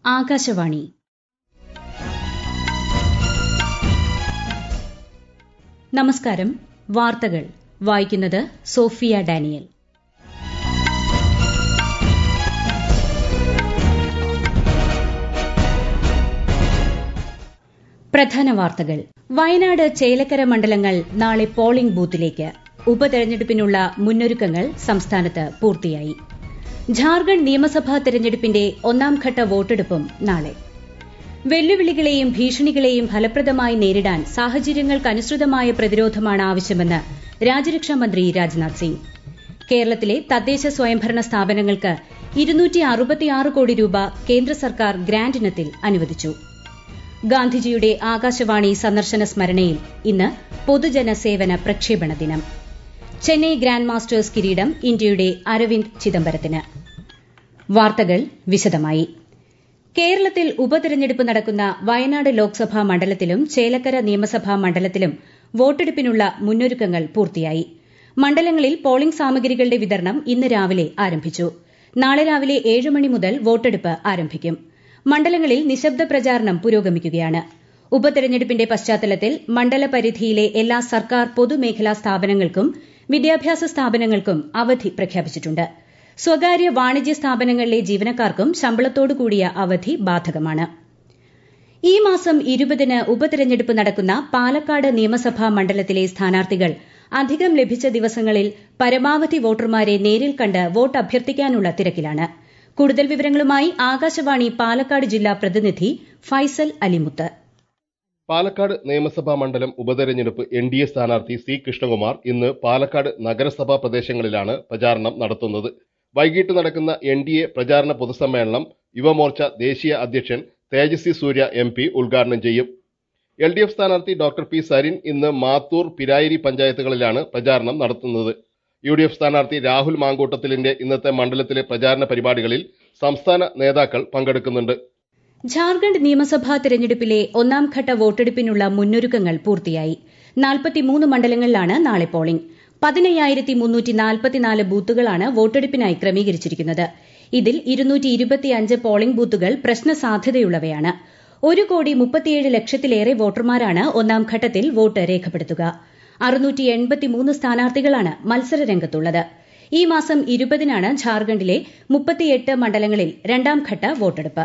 ആകാശവാണി നമസ്കാരം വാർത്തകൾ വായിക്കുന്നത് സോഫിയ ഡാനിയൽ പ്രധാന വാർത്തകൾ വയനാട് ചേലക്കര മണ്ഡലങ്ങൾ നാളെ പോളിംഗ് ബൂത്തിലേക്ക് ഉപതെരഞ്ഞെടുപ്പിനുള്ള മുന്നൊരുക്കങ്ങൾ സംസ്ഥാനത്ത് പൂർത്തിയായി ഝാർഖണ്ഡ് നിയമസഭാ തെരഞ്ഞെടുപ്പിന്റെ ഒന്നാംഘട്ട വോട്ടെടുപ്പും നാളെ വെല്ലുവിളികളെയും ഭീഷണികളെയും ഫലപ്രദമായി നേരിടാൻ സാഹചര്യങ്ങൾക്കനുസൃതമായ പ്രതിരോധമാണ് ആവശ്യമെന്ന് രാജ്യരക്ഷാമന്ത്രി രാജ്നാഥ് സിംഗ് കേരളത്തിലെ തദ്ദേശ സ്വയംഭരണ സ്ഥാപനങ്ങൾക്ക് കോടി രൂപ കേന്ദ്ര സർക്കാർ ഗ്രാന്റ് ഇനത്തിൽ അനുവദിച്ചു ഗാന്ധിജിയുടെ ആകാശവാണി സന്ദർശന സ്മരണയിൽ ഇന്ന് പൊതുജന സേവന പ്രക്ഷേപണ ദിനം ചെന്നൈ ഗ്രാൻഡ് മാസ്റ്റേഴ്സ് കിരീടം ഇന്ത്യയുടെ അരവിന്ദ് ചിദംബരത്തിന് വാർത്തകൾ വിശദമായി കേരളത്തിൽ ഉപതെരഞ്ഞെടുപ്പ് നടക്കുന്ന വയനാട് ലോക്സഭാ മണ്ഡലത്തിലും ചേലക്കര നിയമസഭാ മണ്ഡലത്തിലും വോട്ടെടുപ്പിനുള്ള മുന്നൊരുക്കങ്ങൾ പൂർത്തിയായി മണ്ഡലങ്ങളിൽ പോളിംഗ് സാമഗ്രികളുടെ വിതരണം ഇന്ന് രാവിലെ ആരംഭിച്ചു നാളെ രാവിലെ ഏഴ് മണി മുതൽ വോട്ടെടുപ്പ് ആരംഭിക്കും മണ്ഡലങ്ങളിൽ നിശബ്ദ പ്രചാരണം പുരോഗമിക്കുകയാണ് ഉപതെരഞ്ഞെടുപ്പിന്റെ പശ്ചാത്തലത്തിൽ മണ്ഡല പരിധിയിലെ എല്ലാ സർക്കാർ പൊതുമേഖലാ സ്ഥാപനങ്ങൾക്കും വിദ്യാഭ്യാസ സ്ഥാപനങ്ങൾക്കും അവധി പ്രഖ്യാപിച്ചിട്ടുണ്ട് സ്വകാര്യ വാണിജ്യ സ്ഥാപനങ്ങളിലെ ജീവനക്കാർക്കും ശമ്പളത്തോടു കൂടിയ അവധി ബാധകമാണ് ഈ മാസം ഇരുപതിന് ഉപതെരഞ്ഞെടുപ്പ് നടക്കുന്ന പാലക്കാട് നിയമസഭാ മണ്ഡലത്തിലെ സ്ഥാനാർത്ഥികൾ അധികം ലഭിച്ച ദിവസങ്ങളിൽ പരമാവധി വോട്ടർമാരെ നേരിൽ കണ്ട് വോട്ട് അഭ്യർത്ഥിക്കാനുള്ള തിരക്കിലാണ് കൂടുതൽ വിവരങ്ങളുമായി ആകാശവാണി പാലക്കാട് ജില്ലാ പ്രതിനിധി ഫൈസൽ അലിമുത്ത് പാലക്കാട് നിയമസഭാ മണ്ഡലം ഉപതെരഞ്ഞെടുപ്പ് എൻ ഡി എ സ്ഥാനാർത്ഥി സി കൃഷ്ണകുമാർ ഇന്ന് പാലക്കാട് നഗരസഭാ പ്രദേശങ്ങളിലാണ് പ്രചാരണം നടത്തുന്നത് വൈകിട്ട് നടക്കുന്ന എൻ ഡി എ പ്രചാരണ പൊതുസമ്മേളനം യുവമോർച്ച ദേശീയ അധ്യക്ഷൻ തേജസ്വി സൂര്യ എം പി ഉദ്ഘാടനം ചെയ്യും എൽ ഡി എഫ് സ്ഥാനാർത്ഥി ഡോക്ടർ പി സരിൻ ഇന്ന് മാത്തൂർ പിരായിരി പഞ്ചായത്തുകളിലാണ് പ്രചാരണം നടത്തുന്നത് യു ഡി എഫ് സ്ഥാനാർത്ഥി രാഹുൽ മാങ്കൂട്ടത്തിലിന്റെ ഇന്നത്തെ മണ്ഡലത്തിലെ പ്രചാരണ പരിപാടികളിൽ സംസ്ഥാന നേതാക്കൾ പങ്കെടുക്കുന്നുണ്ട് ഝാർഖണ്ഡ് നിയമസഭാ തെരഞ്ഞെടുപ്പിലെ ഒന്നാംഘട്ട വോട്ടെടുപ്പിനുള്ള മുന്നൊരുക്കങ്ങൾ പൂർത്തിയായി നാൽപ്പത്തിമൂന്ന് മണ്ഡലങ്ങളിലാണ് നാളെ പോളിംഗ് പതിനയ്യായിരത്തി മുന്നൂറ്റി നാൽപ്പത്തിനാല് ബൂത്തുകളാണ് വോട്ടെടുപ്പിനായി ക്രമീകരിച്ചിരിക്കുന്നത് ഇതിൽ ഇരുന്നൂറ്റി ഇരുപത്തിയഞ്ച് പോളിംഗ് ബൂത്തുകൾ പ്രശ്ന സാധ്യതയുള്ളവയാണ് ഒരു കോടി മുപ്പത്തിയേഴ് ലക്ഷത്തിലേറെ വോട്ടർമാരാണ് ഒന്നാം ഘട്ടത്തിൽ വോട്ട് രേഖപ്പെടുത്തുക അറുന്നൂറ്റി എൺപത്തിമൂന്ന് സ്ഥാനാർത്ഥികളാണ് മത്സര രംഗത്തുള്ളത് ഈ മാസം ഇരുപതിനാണ് ഝാർഖണ്ഡിലെ മുപ്പത്തിയെട്ട് മണ്ഡലങ്ങളിൽ രണ്ടാംഘട്ട വോട്ടെടുപ്പ്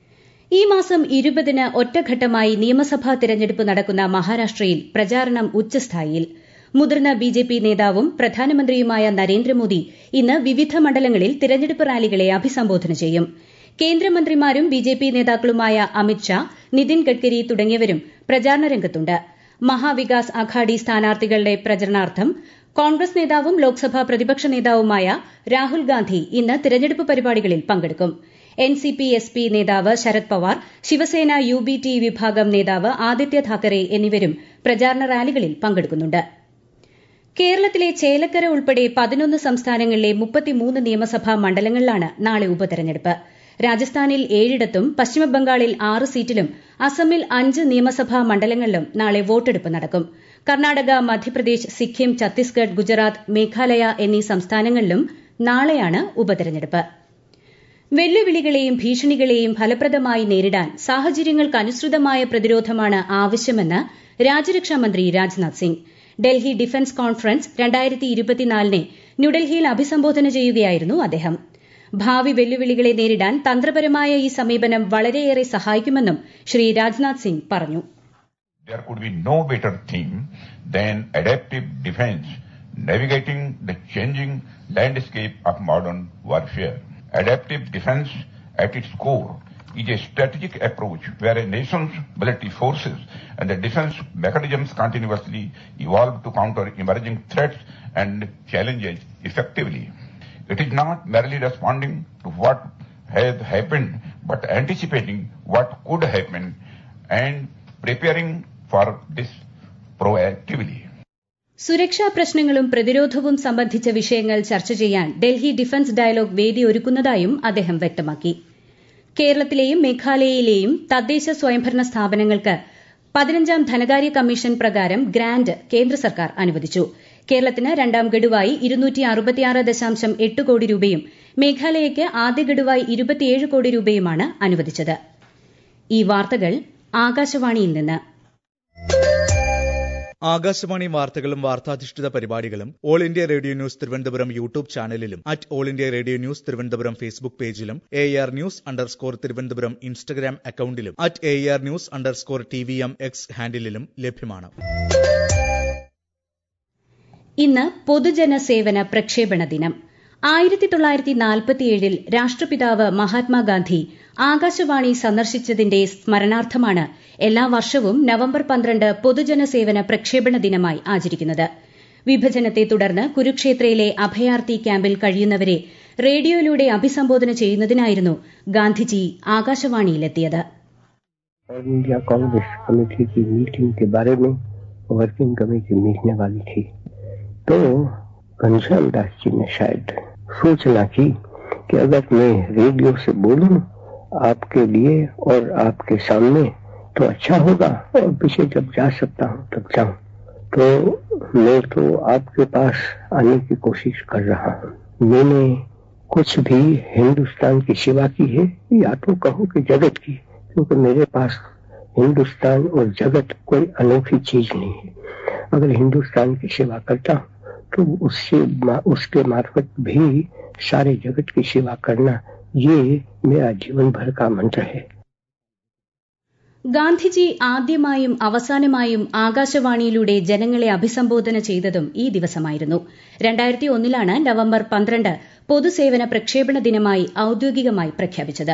ഈ മാസം ഇരുപതിന് ഒറ്റഘട്ടമായി നിയമസഭാ തിരഞ്ഞെടുപ്പ് നടക്കുന്ന മഹാരാഷ്ട്രയിൽ പ്രചാരണം ഉച്ചസ്ഥായിയിൽ മുതിർന്ന ബി ജെ പി നേതാവും പ്രധാനമന്ത്രിയുമായ നരേന്ദ്രമോദി ഇന്ന് വിവിധ മണ്ഡലങ്ങളിൽ തിരഞ്ഞെടുപ്പ് റാലികളെ അഭിസംബോധന ചെയ്യും കേന്ദ്രമന്ത്രിമാരും B J P നേതാക്കളുമായ Amit Shah Nitin Gadkari തുടങ്ങിയവരും പ്രചാരണ രംഗത്തുണ്ട് മഹാവികാസ് അഘാഡി സ്ഥാനാർത്ഥികളുടെ പ്രചരണാർത്ഥം കോൺഗ്രസ് നേതാവും ലോക്സഭാ പ്രതിപക്ഷ നേതാവുമായ രാഹുൽ ഗാന്ധി ഇന്ന് തിരഞ്ഞെടുപ്പ് പരിപാടികളിൽ പങ്കെടുക്കും N C P S P നേതാവ് Sarath Pawar Shiv Sena U B T വിഭാഗം നേതാവ് ആദിത്യ താക്കറെ എന്നിവരും പ്രചാരണ റാലികളിൽ പങ്കെടുക്കുന്നുണ്ട് കേരളത്തിലെ ചേലക്കര ഉൾപ്പെടെ പതിനൊന്ന് സംസ്ഥാനങ്ങളിലെ മുപ്പത്തിമൂന്ന് നിയമസഭാ മണ്ഡലങ്ങളിലാണ് നാളെ ഉപതെരഞ്ഞെടുപ്പ് രാജസ്ഥാനിൽ ഏഴിടത്തും പശ്ചിമബംഗാളിൽ ആറ് സീറ്റിലും അസമിൽ അഞ്ച് നിയമസഭാ മണ്ഡലങ്ങളിലും നാളെ വോട്ടെടുപ്പ് നടക്കും കർണാടക മധ്യപ്രദേശ് സിക്കിം ഛത്തീസ്ഗഡ് ഗുജറാത്ത് മേഘാലയ എന്നീ സംസ്ഥാനങ്ങളിലും നാളെയാണ് ഉപതെരഞ്ഞെടുപ്പ് വെല്ലുവിളികളെയും ഭീഷണികളെയും ഫലപ്രദമായി നേരിടാൻ സാഹചര്യങ്ങൾക്കനുസൃതമായ പ്രതിരോധമാണ് ആവശ്യമെന്ന് രാജ്യരക്ഷാമന്ത്രി രാജ്നാഥ് സിംഗ് ഡൽഹി ഡിഫൻസ് കോൺഫറൻസ് രണ്ടായിരത്തി ഇരുപത്തിനാലിനെ ന്യൂഡൽഹിയിൽ അഭിസംബോധന ചെയ്യുകയായിരുന്നു അദ്ദേഹം ഭാവി വെല്ലുവിളികളെ നേരിടാൻ തന്ത്രപരമായ ഈ സമീപനം വളരെയേറെ സഹായിക്കുമെന്നും ശ്രീ രാജ്നാഥ് സിംഗ് പറഞ്ഞു There could be no better theme than adaptive defense, navigating the changing landscape of modern warfare. Adaptive defense at its core is a strategic approach where a nation's military forces and the defense mechanisms continuously evolve to counter emerging threats and challenges effectively. It is not merely responding to what has happened, but anticipating what could happen and preparing for this proactively. സുരക്ഷാ പ്രശ്നങ്ങളും പ്രതിരോധവും സംബന്ധിച്ച വിഷയങ്ങൾ ചർച്ച ചെയ്യാൻ Delhi defence dialogue വേദി ഒരുക്കുന്നതായും അദ്ദേഹം വ്യക്തമാക്കി കേരളത്തിലെയും മേഘാലയയിലെയും തദ്ദേശ സ്വയംഭരണ സ്ഥാപനങ്ങൾക്ക് പതിനഞ്ചാം ധനകാര്യ കമ്മീഷൻ പ്രകാരം ഗ്രാന്റ് കേന്ദ്ര സർക്കാർ അനുവദിച്ചു കേരളത്തിന് രണ്ടാം ഗഡുവായി ഇരുന്നൂറ്റി അറുപത്തിയാറ് ദശാംശം എട്ട് കോടി രൂപയും മേഘാലയയ്ക്ക് ആദ്യ ഗഡുവായി ഇരുപത്തിയേഴ് കോടി രൂപയുമാണ് അനുവദിച്ചത് ഈ വാർത്തകൾ ആകാശവാണിയിൽ നിന്ന് ആകാശവാണി വാർത്തകളും വാർത്താധിഷ്ഠിത പരിപാടികളും All India Radio News Thiruvananthapuram YouTube ചാനലിലും at All India Radio News Thiruvananthapuram Facebook പേജിലും A R news underscore Thiruvananthapuram Instagram അക്കൌണ്ടിലും at A R news underscore T V M X ഹാൻഡിലും ലഭ്യമാണ് ഇന്ന് പൊതുജന സേവന പ്രക്ഷേപണ ദിനം ആയിരത്തി തൊള്ളായിരത്തി നാൽപ്പത്തിയേഴിൽ രാഷ്ട്രപിതാവ് മഹാത്മാഗാന്ധി ആകാശവാണി സന്ദർശിച്ചതിന്റെ സ്മരണാർത്ഥമാണ് എല്ലാ വർഷവും നവംബർ പന്ത്രണ്ട് പൊതുജന സേവന പ്രക്ഷേപണ ദിനമായി ആചരിക്കുന്നത് വിഭജനത്തെ തുടർന്ന് കുരുക്ഷേത്രയിലെ അഭയാർത്ഥി ക്യാമ്പിൽ കഴിയുന്നവരെ റേഡിയോയിലൂടെ അഭിസംബോധന ചെയ്യുന്നതിനായിരുന്നു ഗാന്ധിജി ആകാശവാണിയിലെത്തിയത് ऑल इंडिया कांग्रेस कमेटी की मीटिंग के बारे में वर्किंग कमेटी मिलने वाली थी तो घनश्याम दास जी ने शायद सूचना की कि अगर मैं रेडियो से बोलूं आपके लिए और आपके सामने तो अच्छा होगा और पीछे जब जा सकता हूं तब जाऊं तो मैं तो आपके पास आने की कोशिश कर रहा हूं मैंने कुछ भी हिंदुस्तान की सेवा की है या तो कहो कि जगत की क्योंकि मेरे पास हिंदुस्तान और जगत कोई अनोखी चीज नहीं है अगर हिंदुस्तान की सेवा करता हूं तो उससे उसके मार्फत भी सारे जगत की सेवा करना ये मेरा जीवन भर का मंत्र है ഗാന്ധിജി ആദ്യമായും അവസാനമായും ആകാശവാണിയിലൂടെ ജനങ്ങളെ അഭിസംബോധന ചെയ്തതും ഈ ദിവസമായിരുന്നു രണ്ടായിരത്തി ഒന്നിലാണ് നവംബർ പന്ത്രണ്ട് പൊതുസേവന പ്രക്ഷേപണ ദിനമായി ഔദ്യോഗികമായി പ്രഖ്യാപിച്ചത്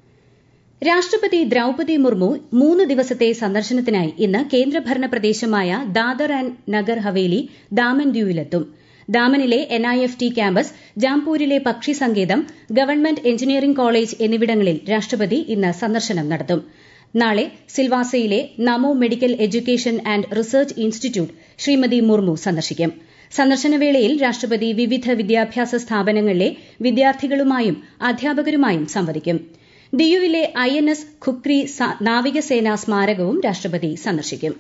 രാഷ്ട്രപതി ദ്രൌപതി മുർമു മൂന്ന് ദിവസത്തെ സന്ദർശനത്തിനായി ഇന്ന് കേന്ദ്രഭരണ പ്രദേശമായ ദാദർ ആൻഡ് നഗർ ഹവേലി ദാമൻ ദ്യൂവിലെത്തും ദാമനിലെ എൻഐഎഫ് ടി ക്യാമ്പസ് ജാംപൂരിലെ പക്ഷി സങ്കേതം ഗവൺമെന്റ് എഞ്ചിനീയറിംഗ് കോളേജ് എന്നിവിടങ്ങളിൽ രാഷ്ട്രപതി ഇന്ന് സന്ദർശനം നടത്തും നാളെ സിൽവാസയിലെ Namo Medical Education and Research Institute Shrimati Murmu സന്ദർശിക്കും സന്ദർശനവേളയിൽ രാഷ്ട്രപതി വിവിധ വിദ്യാഭ്യാസ സ്ഥാപനങ്ങളിലെ വിദ്യാർത്ഥികളുമായും അധ്യാപകരുമായും സംവദിക്കും ദിയുവിലെ ഐ എൻ എസ് ഖുക്രി നാവികസേനാ സ്മാരകവും രാഷ്ട്രപതി സന്ദർശിക്കും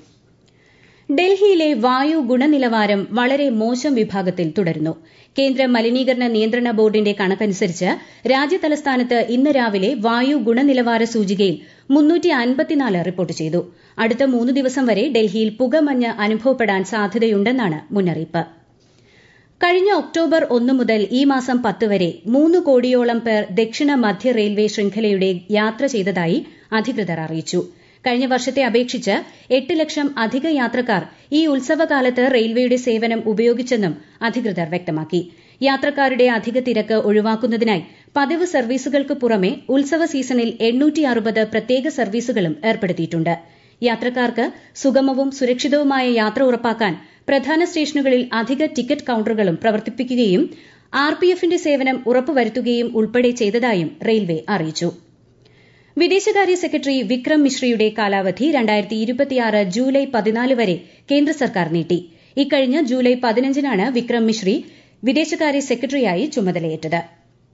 ഡൽഹിയിലെ വായു ഗുണനിലവാരം വളരെ മോശം വിഭാഗത്തിൽ തുടരുന്നു കേന്ദ്ര മലിനീകരണ നിയന്ത്രണ ബോർഡിന്റെ കണക്കനുസരിച്ച് രാജ്യതലസ്ഥാനത്ത് ഇന്ന് രാവിലെ വായു ഗുണനിലവാര സൂചികയിൽ റിപ്പോർട്ട് ചെയ്തു അടുത്ത മൂന്ന് ദിവസം വരെ ഡൽഹിയിൽ പുകമഞ്ഞ് അനുഭവപ്പെടാൻ സാധ്യതയുണ്ടെന്നാണ് മുന്നറിയിപ്പ് കഴിഞ്ഞ ഒക്ടോബർ ഒന്ന് മുതൽ ഈ മാസം പത്ത് വരെ മൂന്ന് കോടിയോളം പേർ ദക്ഷിണ മധ്യ റെയിൽവേ ശൃംഖലയുടെ യാത്ര ചെയ്തതായി അധികൃതർ അറിയിച്ചു കഴിഞ്ഞ വർഷത്തെ അപേക്ഷിച്ച് എട്ട് ലക്ഷം അധിക യാത്രക്കാർ ഈ ഉത്സവകാലത്ത് റെയിൽവേയുടെ സേവനം ഉപയോഗിച്ചെന്നും അധികൃതർ വ്യക്തമാക്കി യാത്രക്കാരുടെ അധിക തിരക്ക് ഒഴിവാക്കുന്നതിനായി പതിവ് സർവീസുകൾക്ക് പുറമെ ഉത്സവ സീസണിൽ പ്രത്യേക സർവീസുകളും ഏർപ്പെടുത്തിയിട്ടുണ്ട് യാത്രക്കാർക്ക് സുഗമവും സുരക്ഷിതവുമായ യാത്ര ഉറപ്പാക്കാൻ പ്രധാന സ്റ്റേഷനുകളിൽ അധിക ടിക്കറ്റ് കൌണ്ടറുകളും പ്രവർത്തിപ്പിക്കുകയും ആർപിഎഫിന്റെ സേവനം ഉറപ്പുവരുത്തുകയും ഉൾപ്പെടെ ചെയ്തതായും റെയിൽവേ അറിയിച്ചു വിദേശകാര്യ സെക്രട്ടറി വിക്രം മിശ്രയുടെ കാലാവധി ജൂലൈ പതിനാല് വരെ കേന്ദ്ര സർക്കാർ നീട്ടി ഇക്കഴിഞ്ഞ ജൂലൈ പതിനഞ്ചിനാണ് വിക്രം മിശ്രി വിദേശകാര്യ സെക്രട്ടറിയായി ചുമതലയേറ്റത്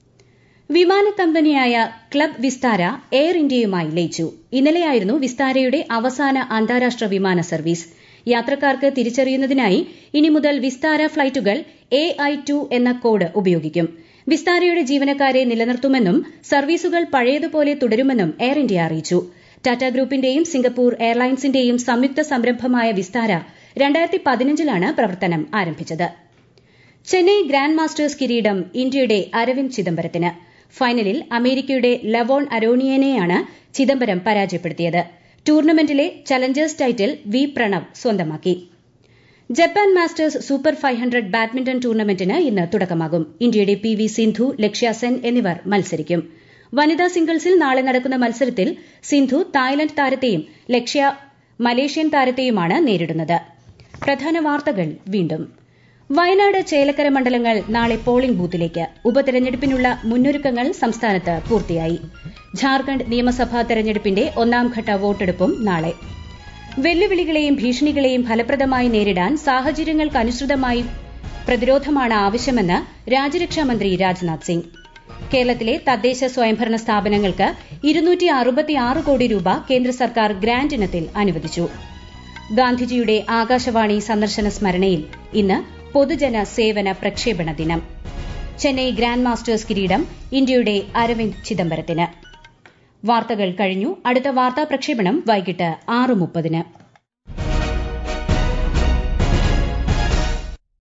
വിമാന കമ്പനിയായ ക്ലബ് വിസ്താര എയർ ഇന്ത്യയുമായി ലയിച്ചു ഇന്നലെയായിരുന്നു വിസ്താരയുടെ അവസാന അന്താരാഷ്ട്ര വിമാന സർവീസ് യാത്രക്കാർക്ക് തിരിച്ചറിയുന്നതിനായി ഇനി മുതൽ വിസ്താര ഫ്ളൈറ്റുകൾ എ ഐ ടു എന്ന കോഡ് ഉപയോഗിക്കും വിസ്താരയുടെ ജീവനക്കാരെ നിലനിർത്തുമെന്നും സർവീസുകൾ പഴയതുപോലെ തുടരുമെന്നും എയർ ഇന്ത്യ അറിയിച്ചു ടാറ്റ ഗ്രൂപ്പിന്റെയും സിംഗപ്പൂർ എയർലൈൻസിന്റെയും സംയുക്ത സംരംഭമായ വിസ്താര രണ്ടായിരത്തി പതിനഞ്ചിലാണ് പ്രവർത്തനം ആരംഭിച്ചത് ചെന്നൈ ഗ്രാൻഡ് മാസ്റ്റേഴ്സ് കിരീടം ഇന്ത്യയുടെ അരവിന്ദ് ചിദംബരത്തിന് ഫൈനലിൽ അമേരിക്കയുടെ ലവോൺ അരോണിയനെയാണ് ചിദംബരം പരാജയപ്പെടുത്തിയത് ടൂർണമെന്റിലെ ചലഞ്ചേഴ്സ് ടൈറ്റിൽ വി പ്രണവ് സ്വന്തമാക്കി Japan Masters Super five hundred badminton ടൂർണമെന്റിന് ഇന്ന് തുടക്കമാകും ഇന്ത്യയുടെ പി വി സിന്ധു ലക്ഷ്യ സെൻ എന്നിവർ മത്സരിക്കും വനിതാ സിംഗിൾസിൽ നാളെ നടക്കുന്ന മത്സരത്തിൽ സിന്ധു തായ്ലൻഡ് താരത്തെയും ലക്ഷ്യ മലേഷ്യൻ താരത്തെയുമാണ് നേരിടുന്നത് പ്രധാന വാർത്തകൾ വീണ്ടും വയനാട് ചേലക്കര മണ്ഡലങ്ങൾ നാളെ പോളിംഗ് ബൂത്തിലേക്ക് ഉപതെരഞ്ഞെടുപ്പിനുള്ള മുന്നൊരുക്കങ്ങൾ സംസ്ഥാനത്ത് പൂർത്തിയായി ഝാർഖണ്ഡ് നിയമസഭാ തെരഞ്ഞെടുപ്പിന്റെ ഒന്നാംഘട്ട വോട്ടെടുപ്പും നാളെ വെല്ലുവിളികളെയും ഭീഷണികളെയും ഫലപ്രദമായി നേരിടാൻ സാഹചര്യങ്ങൾക്കനുസൃതമായി പ്രതിരോധമാണ് ആവശ്യമെന്ന് രാജ്യരക്ഷാമന്ത്രി രാജ്നാഥ് സിംഗ് കേരളത്തിലെ തദ്ദേശ സ്വയംഭരണ സ്ഥാപനങ്ങൾക്ക് ഇരുന്നൂറ്റി അറുപത്തിയാറ് കോടി രൂപ കേന്ദ്ര സർക്കാർ ഗ്രാന്റ് ഇനത്തിൽ അനുവദിച്ചു ഗാന്ധിജിയുടെ ആകാശവാണി സന്ദർശന സ്മരണയിൽ ഇന്ന് പൊതുജന സേവന പ്രക്ഷേപണ ദിനം ചെന്നൈ ഗ്രാൻഡ് മാസ്റ്റേഴ്സ് കിരീടം ഇന്ത്യയുടെ അരവിന്ദ് ചിദംബരത്തിന് വാർത്തകൾ കഴിഞ്ഞു അടുത്ത വാർത്താ പ്രക്ഷേപണം വൈകിട്ട് ആറ് മുപ്പതിന്